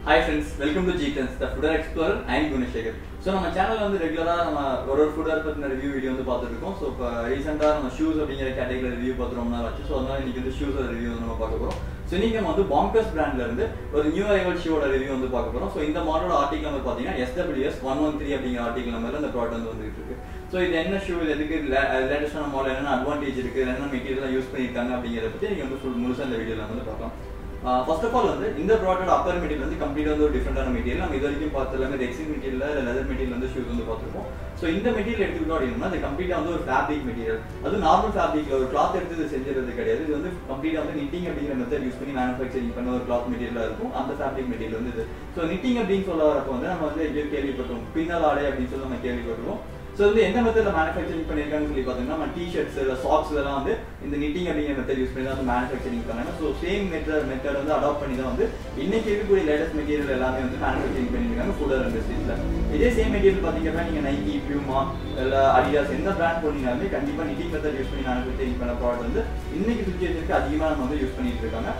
hi friends welcome to ஜீட்டன்ஸ் the footwear explorer I'm Gunasekar so நம்ம சேனல்ல வந்து ரெகுலராக நம்ம ஒரு ஒரு ஃபுடர் பற்றின ரிவ்யூ வீடியோ வந்து பார்த்துட்டு இருக்கோம் ஸோ இப்போ ரீசெண்டாக நம்ம ஷூஸ் அப்படிங்கிற கேட்டகரியில் ரிவ்யூ பார்த்து ரொம்ப நாள் ஆச்சு ஸோ அதனால இன்னைக்கு வந்து ஷூஸோட ரிவ்யூ வந்து நம்ம பார்க்க போகிறோம் ஸோ இன்னைக்கு நம்ம வந்து பாங்கர்ஸ் பிராண்ட்ல இருந்து ஒரு நியூ அரைவல் ஷூவோட ரிவ்யூ வந்து பார்க்க போகிறோம் ஸோ இந்த மாடலோட ஆர்டிகல் நம்பர் பார்த்தீங்கன்னா எஸ்டபிள்யூஎஸ் ஒன் ஒன் த்ரீ அப்படிங்கிற ஆர்டிகல் நம்பர்ல இந்த ப்ராடக்ட் வந்து வந்துட்டு இருக்கு ஸோ இது என்ன ஷூ இது எதுக்கு லேட்டஸ்டான மாடல் என்னென்ன அட்வான்டேஜ் இருக்கு என்னென்ன மெட்டீரியல் யூஸ் பண்ணியிருக்காங்க அப்படிங்கிறத பற்றி நீங்கள் வந்து ஃபுல் முழுசாக இந்த வீடியோவில் வந்து பார்க்கலாம் ஃபர்ஸ்ட் ஆஃப் ஆல் வந்து இந்த ப்ராடக்ட் அப்பர் மெட்டீரியல் வந்து கம்ப்ளீட்டாக வந்து ஒரு டிஃப்ரெண்டான மெட்டீரியல் நம்ம இது வரைக்கும் பார்த்து எல்லாமே ரெக்ஸின் மெட்டீரியல் இல்லை லெதர் மெட்டீரியல் வந்து ஷூஸ் வந்து பார்த்துருப்போம் ஸோ இந்த மெட்டீரியல் எடுத்துக்கிட்டோம் அப்படின்னா அது கம்ப்ளீட்டாக வந்து ஒரு ஃபேப்ரிக் மெட்டீரியல் அது நார்மல் ஃபேப்ரிக்ல ஒரு கிளாத் எடுத்து இது செஞ்சிருது கிடையாது இது வந்து கம்ப்ளீட்டாக வந்து நிட்டிங் அப்படிங்கிற மெத்தட் யூஸ் பண்ணி மேனுஃபேக்சரிங் பண்ண ஒரு கிளாத் மெட்டீரியலாக இருக்கும் அந்த ஃபேப்ரிக் மெட்டீரியல் வந்து இது ஸோ நிட்டிங் அப்படின்னு சொல்ல வரப்போ வந்து நம்ம வந்து எங்கேயோ கேள்விப்பட்டோம் பின்னல் ஆடை அப்படின்னு சொல்லி நம்ம கேள்விப்பட்டிருக்கோம் ஸோ வந்து எந்த மெத்தடில் மேனுஃபேக்சரிங் பண்ணியிருக்காங்கன்னு சொல்லி பார்த்தீங்கன்னா நம்ம டிஷர்ட்ஸ் இல்லை சாக்ஸ் இதெல்லாம் வந்து இந்த நிட்டிங் அப்படிங்கிற மெத்தட் யூஸ் பண்ணி தான் வந்து மேனுஃபேக்சரிங் பண்ணாங்க ஸோ சேம் மெத்தட் மெத்தட் வந்து அடாப்ட் பண்ணி தான் வந்து இன்னைக்கு இருக்கக்கூடிய லேட்டஸ்ட் மெட்டீரியல் எல்லாமே வந்து மேனுஃபேக்சரிங் பண்ணியிருக்காங்க ஃபுடர் இண்டஸ்ட்ரீஸில் இதே சேம் மெட்டீரியல் பார்த்தீங்கன்னா நீங்கள் நைக்கி பியூமா இல்லை அடிடாஸ் எந்த பிராண்ட் போனீங்கனாலுமே கண்டிப்பாக நிட்டிங் மெத்தட் யூஸ் பண்ணி மேனுஃபேக்சரிங் பண்ண ப்ராடக்ட் வந்து இன்னைக்கு சுச்சுவேஷனுக்கு அதிகமாக நம்ம வந்து யூஸ் பண்ணிட்டு இருக்காங்க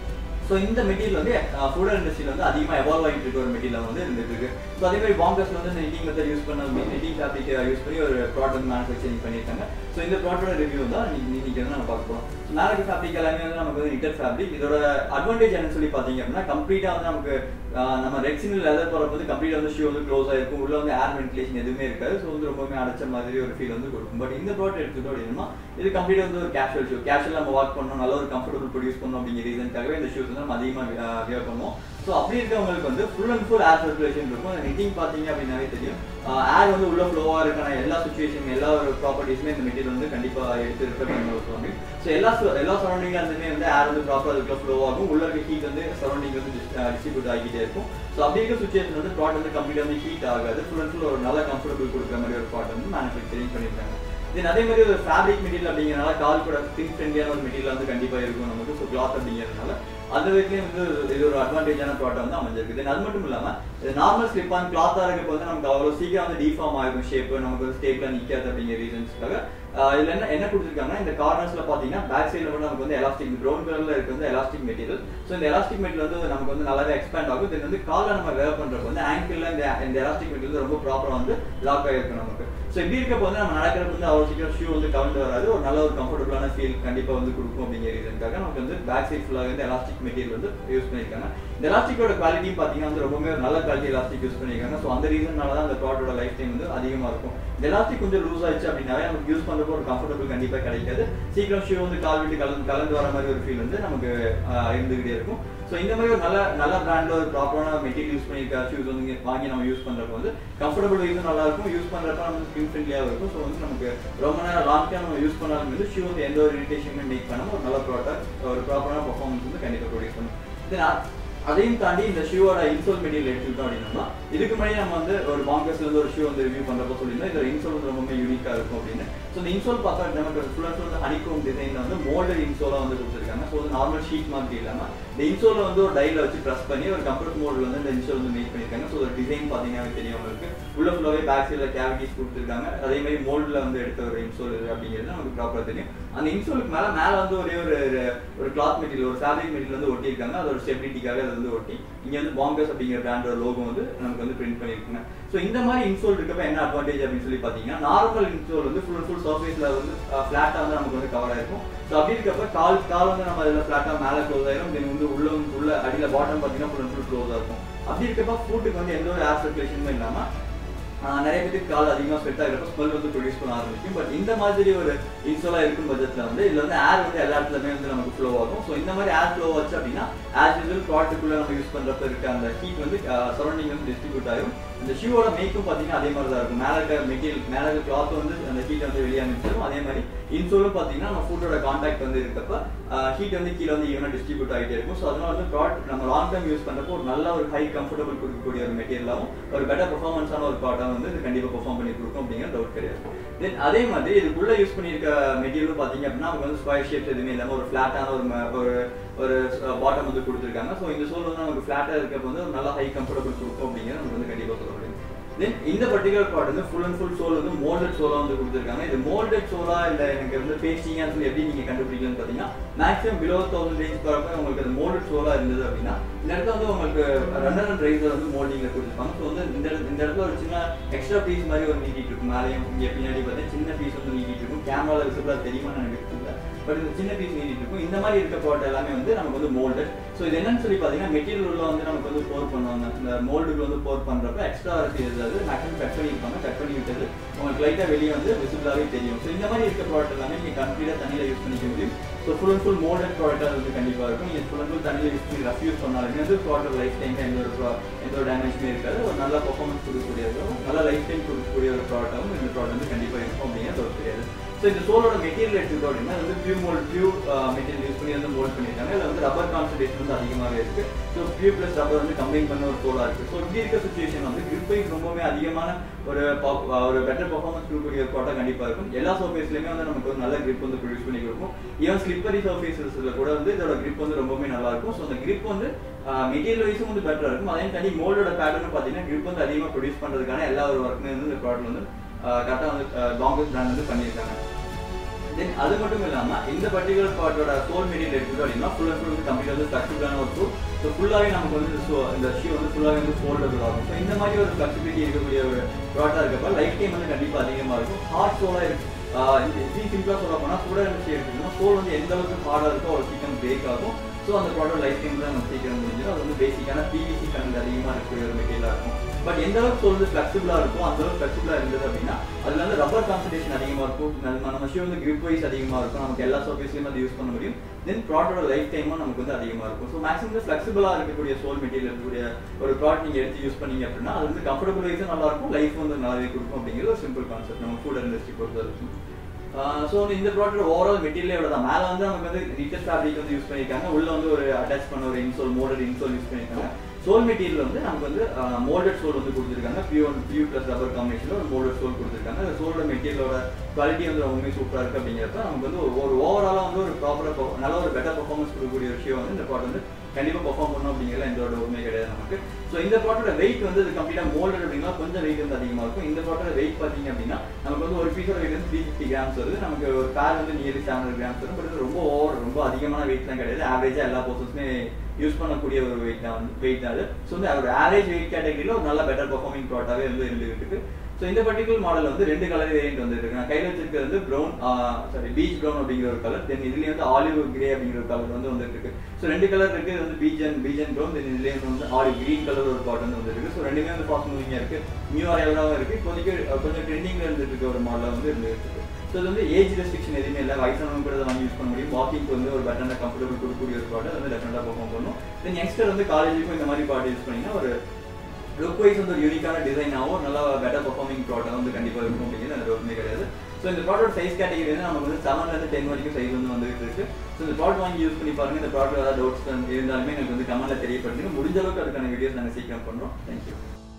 ஸோ இந்த மெட்டீரியல் வந்து ஃபுடர் இண்டஸ்ட்ரியில் வந்து அதிகமாக எவால்வ் ஆகிட்டு இருக்க ஒரு மெட்டீரியல் வந்து இருந்துட்டு இருக்கு ஸோ அதே மாதிரி பாங்கர்ஸ்ல வந்து நெட்டிங் மெத்தட் யூஸ் பண்ண நெட்டிங் ஃபேப்ரிக் யூஸ் பண்ணி ஒரு ப்ராடக்ட் மேனுஃபேக்சரிங் பண்ணியிருக்காங்க ஸோ இந்த ப்ராடக்டோட ரிவ்யூ தான் இன்னைக்கு வந்து நம்ம பார்க்க போகிறோம் மேலக்கு ஃபேப்ரிக் எல்லாமே வந்து நமக்கு வந்து நிட்டர் ஃபேப்ரிக் இதோட அட்வான்டேஜ் என்னன்னு சொல்லி பார்த்தீங்க அப்படின்னா கம்ப்ளீட்டாக வந்து நமக்கு நம்ம ரெக்ஸின் லெதர் போகிறப்ப வந்து கம்ப்ளீட்டாக வந்து ஷூ வந்து க்ளோஸ் ஆயிருக்கும் உள்ள வந்து ஏர் வென்டிலேஷன் எதுவுமே இருக்காது ஸோ வந்து ரொம்பவே அடைச்ச மாதிரி ஒரு ஃபீல் வந்து கொடுக்கும் பட் இந்த ப்ராடக்ட் எடுத்துக்கிட்டோம் அப்படின்னா இது கம்ப்ளீட்டாக வந்து ஒரு கேஷுவல் ஷூ கேஷுவல் நம்ம வாக் பண்ணணும் நல்ல ஒரு கம்ஃபர்டபுள் ப்ரொடியூஸ் பண்ணணும் அப்படிங்கிற ரீசனுக்காகவே இந்த ஷூஸ் வந்து நம்ம அதிகமாக வியர் பண்ணுவோம் ஸோ அப்படி இருக்கவங்களுக்கு வந்து full and full air circulation இருக்கும் அந்த நெட்டிங் பார்த்தீங்க அப்படின்னாவே தெரியும் ஏர் வந்து உள்ள ஃப்ளோவாக இருக்கான எல்லா சுச்சுவேஷன் எல்லா ஒரு ப்ராப்பர்ட்டிஸுமே இந்த மெட்டீரியல் வந்து கண்டிப்பாக எடுத்து இருக்க சொல்லுவாங்க ஸோ எல்லா எல்லா சரௌண்டிங்ல இருந்துமே வந்து ஏர் வந்து ப்ராப்பராக அதுக்குள்ள ஃப்ளோ ஆகும் உள்ள இருக்க ஹீட் வந்து சரௌண்டிங் வந்து டிஸ்ட்ரிபியூட் ஆகிட்டே இருக்கும் ஸோ அப்படி இருக்க சுச்சுவேஷன் வந்து ப்ராடக்ட் வந்து கம்ப்ளீட்டாக வந்து ஹீட் ஆகாது ஃபுல் அண்ட் ஃபுல் ஒரு நல்ல கம்ஃபர்டபுள் கொடுக்குற மாதிரி ஒரு ப்ராடக்ட் வந்து மேனுஃபேக்சரிங் பண்ணியிருக்காங்க தென் அதே மாதிரி ஒரு ஃபேப்ரிக் மெட்டீரியல் அப்படிங்கிறனால கால் கூட ஸ்கின் ஃப்ரெண்ட்லியான ஒரு மெட்டீரியல் வந்து கண்டிப்பாக இருக்கும் நமக்கு ஸோ கிளாத் அப்படிங்கிறதுனால அந்த விதத்துலேயும் வந்து இது ஒரு அட்வான்டேஜான ப்ராடக்ட் வந்து அமைஞ்சிருக்கு தென் அது மட்டும் இல்லாமல் இது நார்மல் ஸ்லிப் ஆன் கிளாத்தாக இருக்கப்போ வந்து நமக்கு அவ்வளோ சீக்கிரம் வந்து டிஃபார்ம் ஆகும் ஷேப் நமக்கு வந்து ஸ்டேப்ல நிற்காது அப்படிங்கிற ரீசன்ஸ்க்காக இதுல என்ன என்ன கொடுத்துருக்காங்கன்னா இந்த கார்னர்ஸ்ல பாத்தீங்கன்னா பேக் சைடுல மட்டும் நமக்கு வந்து எலாஸ்டிக் ப்ரௌன் கலர்ல இருக்கு வந்து எலாஸ்டிக் மெட்டீரியல் ஸோ இந்த எலாஸ்டிக் மெட்டீரியல் வந்து நமக்கு வந்து நல்லாவே எக்ஸ்பேண்ட் ஆகும் தென் வந்து காலில் நம்ம வேர் பண்றப்ப வந்து ஆங்கிள் இந்த இந்த எலாஸ்டிக் மெட்டீரியல் ரொம்ப ப்ராப்பரா வந்து லாக் ஆகிருக்கும் நமக்கு ஸோ இப்படி இருக்கப்போ வந்து நம்ம நடக்கிறப்ப வந்து அவ்வளோ சீக்கிரம் ஷூ வந்து கவுண்ட் வராது ஒரு நல்ல ஒரு கம்ஃபர்டபுளான ஃபீல் கண்டிப்பாக வந்து கொடுக்கும் அப்படிங்கிற ரீசனுக்காக நமக்கு வந்து பேக் சைட் ஃபுல்லாக வந்து எலாஸ்டிக் மெட்டீரியல் வந்து யூஸ் பண்ணியிருக்காங்க இந்த எலாஸ்டிக்கோட குவாலிட்டி பார்த்தீங்கன்னா வந்து ரொம்பவே நல்ல குவாலிட்டி எலாஸ்டிக் யூஸ் பண்ணியிருக்காங்க ஸோ அந்த ரீசனால தான் அந்த ப்ராடக்டோட லைஃப் டைம் வந்து அதிகமாக இருக்கும் இந்த எலாஸ்டிக் கொஞ்சம் லூஸ் ஆயிடுச்சு அப்படின்னாவே நமக்கு யூஸ் பண்ணுறப்போ ஒரு கம்ஃபர்டபுள் கண்டிப்பாக கிடைக்காது சீக்கிரம் ஷூ வந்து கால் விட்டு கலந்து கலந்து வர மாதிரி ஒரு ஃபீல் வந்து நமக்கு இருந்துகிட்டே இருக்கும் ஸோ இந்த மாதிரி ஒரு நல்ல நல்ல பிராண்ட்ல ஒரு ப்ராப்பரான மெட்டீரியல் யூஸ் பண்ணியிருக்க ஷூஸ் வந்து வாங்கி நம்ம யூஸ் பண்ணுறப்போ வந்து கம்ஃபர்டபுள் வைஸும் நல்லா இருக்கும் யூஸ் பண்ணுறப்ப நம்ம ஸ்கின் ஃப்ரெண்ட்லியாக இருக்கும் ஸோ வந்து நமக்கு ரொம்ப நேரம் லாங் டைம் நம்ம யூஸ் பண்ணாலும் வந்து ஷூ வந்து எந்த ஒரு இரிட்டேஷனுமே மேக் பண்ணாமல் ஒரு நல்ல ப்ராடக்ட் ஒரு ப்ராப்பரான பர்ஃபார்மன்ஸ் வந்து கண்டிப்பாக ப்ரொடியூஸ் பண்ணும் தென் அதையும் தாண்டி இந்த ஷூவோட இன்சோல் மெட்டீரியல் எடுத்துக்கிட்டோம் அப்படின்னா இதுக்கு முன்னாடி நம்ம வந்து ஒரு பாங்கர்ஸ்ல இருந்து ஒரு ஷூ வந்து ரிவ்யூ பண்றப்போ சொல்லியிருந்தோம் இதோட இன்சோல் வந்து ரொம்ப யூனிக்கா இருக்கும் அப்படின்னு ஸோ இந்த இன்சோல் பார்த்தா நமக்கு ஃபுல் அண்ட் ஃபுல் வந்து ஹனிகோம் டிசைன்ல வந்து மோல்டட் இன்சோலா வந்து கொடுத்துருக்காங்க ஸோ வந்து நார்மல் ஷீட் மாதிரி இல்லாம இந்த இன்சோல வந்து ஒரு டைல வச்சு ப்ரெஸ் பண்ணி ஒரு கம்ஃபர்ட் மோட்ல வந்து இந்த இன்சோல் வந்து மேக் பண்ணிருக்காங்க ஸோ ஒரு டிசைன் பார்த்தீங்கன்னா தெரியும் உங்களுக்கு உள்ள ஃபுல்லாவே பேக் சைடில் கேவிட்டிஸ் கொடுத்துருக்காங்க அதே மாதிரி மோல்டில் வந்து எடுத்த ஒரு இன்சோல் இது அப்படிங்கிறது நமக்கு ப்ராப்பராக தெரியும் அந்த இன்சோலுக்கு மேலே மேலே வந்து ஒரே ஒரு ஒரு கிளாத் மெட்டீரியல் ஒரு ஃபேப்ரிக் மெட்டீரியல் வந்து ஒட்டியிருக்காங்க அதோட ஸ்டெபிலிட்டிக்காக அது வந்து ஒட்டி இங்கே வந்து பாங்கர்ஸ் அப்படிங்கிற பிராண்டோட லோகோ வந்து நமக்கு வந்து பிரிண்ட் பண்ணியிருக்காங்க ஸோ இந்த மாதிரி இன்சோல் இருக்கப்ப என்ன அட்வான்டேஜ் அப்படின்னு சொல்லி பார்த்தீங்கன்னா நார்மல் இன்சோல் வந்து ஃபுல் ஃபுல் சர்ஃபேஸில் வந்து ஃப்ளாட்டாக வந்து நமக்கு வந்து கவர் ஆயிருக்கும் ஸோ அப்படி இருக்கப்ப கால் கால் வந்து நம்ம அதில் ஃப்ளாட்டாக மேலே க்ளோஸ் ஆயிரும் தென் வந்து உள்ள உள்ள அடியில் பாட்டம் பார்த்தீங்கன்னா ஃபுல் ஃபுல் க்ளோஸாக இருக்கும் அப்படி இருக்கப்ப ஃபுட்டுக்கு வந்து எந்த ஒரு ஏர் சர்க்குலேஷனுமே இல்லாமல் நிறைய பேருக்கு கால் அதிகமாக ஸ்வெட் ஆகிறப்ப ஸ்மெல் வந்து ப்ரொடியூஸ் பண்ண ஆரம்பிக்கும் பட் இந்த மாதிரி ஒரு இன்சோலா இருக்கும் பட்சத்தில் வந்து இதில் வந்து ஏர் வந்து எல்லா இடத்துலையுமே வந்து நமக்கு ஃப்ளோ ஆகும் ஸோ இந்த மாதிரி ஏர் ஃப்ளோ வச்சு அப்படின்னா ஆஸ் யூஸ்வல் ப்ராடக்ட்டுக்குள்ளே நம்ம யூஸ் பண்ணுறப்ப இருக்க அந்த ஹீட் வந்து சரௌண்டிங் வந்து டிஸ்ட்ரிபியூட் ஆகும் இந்த ஷூவோட மேக்கும் பார்த்தீங்கன்னா அதே மாதிரி தான் இருக்கும் மேலே இருக்க மெட்டீரியல் மேலே இருக்க கிளாத் வந்து அந்த ஹீட் வந்து வெளியே அனுப்பிச்சிடும் அதே மாதிரி இன்சோலும் பார்த்தீங்கன்னா நம்ம ஃபுட்டோட கான்டாக்ட் வந்து இருக்கப்ப ஹீட் வந்து கீழே வந்து ஈவனாக டிஸ்ட்ரிபியூட் ஆகிட்டே இருக்கும் ஸோ அதனால வந்து ப்ராடக்ட் நம்ம லாங் டைம் யூஸ் பண்ணுறப்போ ஒரு நல்ல ஒரு ஹை கம்ஃபர்டபுள் கொடுக்கக்கூடிய ஒரு மெட்டீரியலாகவும் ஒரு பெட்டர் பர்ஃபார்மன்ஸான ஒரு ப்ராடக்ட் வந்து இது கண்டிப்பாக பர்ஃபார்ம் பண்ணி கொடுக்கும் அப்படிங்கிற டவுட் கிடையாது தென் அதே மாதிரி இதுக்குள்ள யூஸ் பண்ணியிருக்க மெட்டீரியலும் பார்த்தீங்க அப்படின்னா அவங்க வந்து ஸ்கொயர் ஷேப்ஸ் எதுவுமே இல்லாமல் ஒரு ஃப்ளாட்டான ஒரு ஒரு ஒரு பாட்டம் வந்து கொடுத்துருக்காங்க ஸோ இந்த சோல் வந்து நமக்கு ஃப்ளாட்டாக இருக்கப்போ வந்து ஒரு நல்ல ஹை கம்ஃபர்டபுள் கொடுக்கும் அப்படிங்கிறது நமக்கு வந்து கண்டிப்பாக சொல்ல முடியும் தென் இந்த பர்டிகுலர் ப்ராடக்ட் வந்து ஃபுல் அண்ட் ஃபுல் சோல் வந்து மோல்டட் சோலா வந்து கொடுத்துருக்காங்க இது மோல்டட் சோலா இல்ல எனக்கு வந்து பேஸ்டிங்கா சொல்லி எப்படி நீங்க கண்டுபிடிக்கலாம்னு பாத்தீங்கன்னா மேக்ஸிமம் பிலோ தௌசண்ட் ரேஞ்ச் வரப்ப உங்களுக்கு அது மோல்டட் சோலா இருந்தது அப்படின்னா இந்த இடத்துல வந்து உங்களுக்கு ரன்னர் அண்ட் ரைஸர் வந்து மோல்டிங்ல கொடுத்துருப்பாங்க ஸோ வந்து இந்த இடத்துல- இந்த இடத்துல ஒரு சின்ன எக்ஸ்ட்ரா பீஸ் மாதிரி ஒரு நீட்டிட்டு இருக்கும் மேலேயும் இங்கே பின்னாடி பார்த்தீங்கன்னா சின்ன பீஸ் வந்து நீட்டிட்டு இருக்கும் கேமரால விசிபிளா தெரியுமா எனக்கு தெரியல பட் இந்த சின்ன பீஸ் நீட்டிட்டு இருக்கும் இந்த மாதிரி இருக்க ப்ராடக்ட் எல்லாமே வந்து நமக்கு வந்து மோல்டட் ஸோ இது என்னன்னு சொல்லி பார்த்தீங்கன்னா மெட்டீரியல் உள்ள வந்து நமக்கு வந்து போர் பண்ணுவாங்க இந்த மோல்டுக்கு வந்து போர் பண்றப்ப எக்ஸ்ட்ரா இருக்கு ஏதாவது மேக்ஸிமம் கட் பண்ணியிருப்பாங்க கட் பண்ணி விட்டது உங்களுக்கு லைட்டாக வெளியே வந்து விசிபிளாகவே தெரியும் ஸோ இந்த மாதிரி இருக்க ப்ராடக்ட் எல்லாமே நீங்கள் கம்ப்ளீட்டாக தண்ணியில் யூஸ் பண்ணிக்க முடியும் so full and full moulded product அது வந்து கண்டிப்பாக இருக்கும் நீங்கள் ஃபுல் அண்ட் ஃபுல் தண்ணியில் யூஸ் பண்ணி ரஃப் யூஸ் பண்ணாலுமே வந்து ப்ராடக்ட் லைஃப் டைம் எந்த ஒரு pro- எந்த ஒரு டேமேஜுமே இருக்காது ஒரு நல்ல பர்ஃபார்மன்ஸ் கொடுக்கக்கூடியதும் நல்ல லைஃப் டைம் கொடுக்கக்கூடிய ஒரு ப்ராடக்டாகவும் இந்த ப்ராடக்ட் வந்து கண்டிப்பாக இருக்கும் அப்படிங்கிறது ஒரு தெரியாது ஸோ இந்த சோலோட மெட்டீரியல் எடுத்துக்கிட்டோம் அப்படின்னா இது வந்து PU mold PU material use பண்ணி வந்து மோல்ட் பண்ணியிருக்காங்க இதில் வந்து ரப்பர் கான்சன்ட்ரேஷன் வந்து அதிகமாகவே இருக்கு ஸோ பியூ ப்ளஸ் ரப்பர் வந்து கம்பைன் பண்ண ஒரு சோலா இருக்கு ஸோ இப்படி இருக்க சுச்சுவேஷன் வந்து grip வைஸ் ரொம்பவே அதிகமான ஒரு pop- ஒரு பெட்டர் பர்ஃபார்மன்ஸ் கொடுக்கக்கூடிய ஒரு ப்ராடக்ட் கண்டிப்பாக இருக்கும் எல்லா சர்ஃபேஸ்லையுமே வந்து நமக்கு ஒரு நல்ல grip வந்து ப்ரொடியூஸ் பண்ணி கொடுக்கும் ஈவன் ஸ்லிப்பரி சர்ஃபேசஸ்ல கூட வந்து இதோட grip வந்து ரொம்பவே நல்லா இருக்கும் ஸோ அந்த grip வந்து மெட்டீரியல் வைஸும் வந்து பெட்டரா இருக்கும் அதே தாண்டி மோல்டோட பேட்டர்ன் பார்த்தீங்கன்னா grip வந்து அதிகமாக ப்ரொடியூஸ் பண்ணுறதுக்கான எல்லா ஒரு ஒர்க்குமே வந்து இந்த ப்ராடக்ட் வந்து கரெக்டாக வந்து லாங்கஸ்ட் பிராண்ட் வந்து பண்ணியிருக்காங்க தென் அது மட்டும் இல்லாம இந்த பர்டிகுலர் பார்ட்டோட சோல் மெட்டீரியல் எடுத்துக்கிட்டோம் அப்படின்னா ஃபுல் அண்ட் ஃபுல் வந்து கம்ப்ளீட் வந்து ஃபிளெக்சிபிளான ஒரு ஷூ ஸோ ஃபுல்லாகவே நமக்கு வந்து so- இந்த ஷூ வந்து ஃபுல்லாகவே வந்து ஃபோல்டபுள் ஆகும் ஸோ இந்த மாதிரி ஒரு ஃபிளெக்சிபிலிட்டி இருக்கக்கூடிய ஒரு ப்ராடக்டாக இருக்கப்ப லைஃப் டைம் வந்து கண்டிப்பாக அதிகமாக இருக்கும் ஹார்ட் சோலாக இருக்கு ஆஹ் இந்த எப்படி சிம்பிளாக சொல்ல போனால் கூட இருந்துச்சு எடுத்துக்கணும் சோல் வந்து எந்த அளவுக்கு ஹார்டாக இருக்கோ அவ்வளோ சீக்கிரம் பிரேக் ஆகும் ஸோ அந்த ப்ராடக்ட் லைஃப் டைம் தான் நம்ம சீக்கிரம் முடிஞ்சிடும் அது வந்து பேசிக்கான பிவிசி கரண்ட் அதிகமாக இருக்கக்கூடிய ஒரு மெட்டீரியலாக இருக்கும் பட் எந்த அளவுக்கு சோல் வந்து ஃபிளெக்சிபிளாக இருக்கும் அந்த அளவுக்கு ஃபிளெக்சிபிளாக இருந்தது அப்படின்னா அதுல வந்து ரப்பர் கான்சன்ட்ரேஷன் அதிகமாக இருக்கும் நம்ம நம்ம ஷூ வந்து grip வைஸ் அதிகமாக இருக்கும் நமக்கு எல்லா சர்ஃபேஸ்லையும் அது யூஸ் பண்ண முடியும் தென் ப்ராடக்டோட லைஃப் டைமும் நமக்கு வந்து அதிகமாக இருக்கும் ஸோ மேக்ஸிமம் ஃபிளெக்சிபிளாக இருக்கக்கூடிய சோல் மெட்டீரியல் இருக்கக்கூடிய ஒரு ப்ராடக்ட் நீங்கள் எடுத்து யூஸ் பண்ணீங்க அப்படின்னா அது வந்து கம்ஃபர்டபுள் வைஸும் நல்லா இருக்கும் லைஃப் வந்து நல்லாவே கொடுக்கும் அப்படிங்கிறது ஒரு சிம்பிள் கான்செப்ட் நம்ம ஃபுட் இண்டஸ்ட்ரி பொறுத்த வரைக்கும் ஸோ இந்த ப்ராடக்ட் ஓவரால் மெட்டீரியல் எவ்வளோ தான் மேலே வந்து நமக்கு வந்து ரிச்சர் ஃபேப்ரிக் வந்து யூஸ் பண்ணியிருக்காங்க உள்ள வந்து ஒரு அட்டாச் பண்ண ஒரு இன்சோல் மோல்டட் இன்சோல் யூஸ் பண்ணியிருக்காங்க சோல் மெட்டீரியல் வந்து நமக்கு வந்து மோல்டட் சோல் வந்து கொடுத்துருக்காங்க பியூ பியூ ப்ளஸ் ரப்பர் காம்பினேஷனில் ஒரு மோல்டட் சோல் கொடுத்துருக்காங்க அந்த சோலோட மெட்டீரியலோட குவாலிட்டி வந்து ரொம்பவே சூப்பராக இருக்குது அப்படிங்கிறப்ப நமக்கு வந்து ஒரு- ஒரு ஓவராலாக வந்து ஒரு ப்ராப்பராக நல்ல ஒரு பெட்டர் பர்ஃபார்மன்ஸ் கொடுக்கக்கூடிய ஒரு விஷயம் வந்து இந்த ப்ராடக்ட் வந்து கண்டிப்பாக பெர்ஃபார்ம் பண்ணணும் அப்படிங்கிற எந்த ஒரு உண்மை கிடையாது நமக்கு ஸோ இந்த ப்ராடக்டோட வெயிட் வந்து இது கம்ப்ளீட்டாக மோல்டட் அப்படின்னா கொஞ்சம் வெயிட் வந்து அதிகமாக இருக்கும் இந்த ப்ராடக்டோட வெயிட் பார்த்தீங்க அப்படின்னா நமக்கு வந்து ஒரு பீஸோட வெயிட் வந்து த்ரீ ஃபிஃப்டி கிராம்ஸ் வருது நமக்கு ஒரு பேர் வந்து நியர்லி செவன் ஹண்ட்ரட் கிராம்ஸ் வரும் பட் இது ரொம்ப ஓவர் ரொம்ப அதிகமான வெயிட்லாம் கிடையாது ஆவரேஜாக எல்லா பர்சன்ஸுமே யூஸ் பண்ணக்கூடிய ஒரு வெயிட் தான் வந்து வெயிட் தான் அது ஸோ வந்து ஒரு ஆவரேஜ் வெயிட் கேட்டகரியில் ஒரு நல்ல பெட்டர் பர்ஃபார்மிங் ப்ராடக்டாகவே வந்து இருந்துகிட்டு இருக்கு ஸோ இந்த பர்டிகுலர் மாடல் வந்து ரெண்டு கலர் வேரியன்ட் வந்துட்டு இருக்கு நான் கையில் வச்சிருக்கிறது வந்து ப்ரௌன் சாரி பீச் ப்ரௌன் அப்படிங்கிற ஒரு கலர் தென் இதுலேயே வந்து ஆலிவ் கிரே அப்படிங்கிற ஒரு கலர் வந்து வந்துட்டு இருக்கு ஸோ ரெண்டு கலர் இருக்கு இது வந்து peach and peach and brown then இதுலேயே வந்து ஆலிவ் கிரீன் கலர் ஒரு பாட் வந்து வந்துருக்கு ஸோ ரெண்டுமே வந்து ஃபாஸ்ட் மூவிங்காக இருக்கு நியூ அரைவலாகவும் இருக்கு இப்போதைக்கு அஹ், கொஞ்சம் ட்ரெண்டிங்ல இருந்துட்டு இருக்க ஒரு மாடலாக வந்து இருந்துட்டு இருக்கு ஸோ இது வந்து ஏஜ் ரெஸ்ட்ரிக்ஷன் எதுவுமே இல்லை வயசானவங்க கூட இதை வாங்கி யூஸ் பண்ண முடியும் வாக்கிங்க்கு வந்து ஒரு பெட்டரான கம்ஃபர்டபுள் கொடுக்கக்கூடிய ஒரு ப்ராடக்ட் வந்து டெஃபினட்டாக பெர்ஃபார்ம் பண்ணும் தென் யங்ஸ்டர் வந்து காலேஜுக்கும் இந்த மாதிரி ப்ராடக்ட் யூஸ் பண்ணிங்கன்னா ஒரு லுக் வைஸ் வந்து ஒரு யூனிக்கான டிசைனாகவும் நல்லா பெட்டர் பர்ஃபார்மிங் ப்ராடக்ட் வந்து கண்டிப்பாக இருக்கும் அப்படிங்கிறது அந்த ரோமே கிடையாது ஸோ இந்த ப்ராடக்ட் சைஸ் கேட்டகரி வந்து நமக்கு வந்து செவன்லேருந்து டென் வரைக்கும் சைஸ் வந்து வந்துகிட்டு இருக்கு ஸோ இந்த ப்ராடக்ட் வாங்கி யூஸ் பண்ணி பாருங்க இந்த ப்ராடக்ட் ஏதாவது டவுட்ஸ் இருந்தாலுமே எங்களுக்கு வந்து கமெண்ட்ல தெரியப்படுத்துங்க முடிஞ்ச அளவுக்கு அதுக்கான வீடியோஸ் நாங்கள் சீக்கிரம் பண்ணுறோம் தேங்க்யூ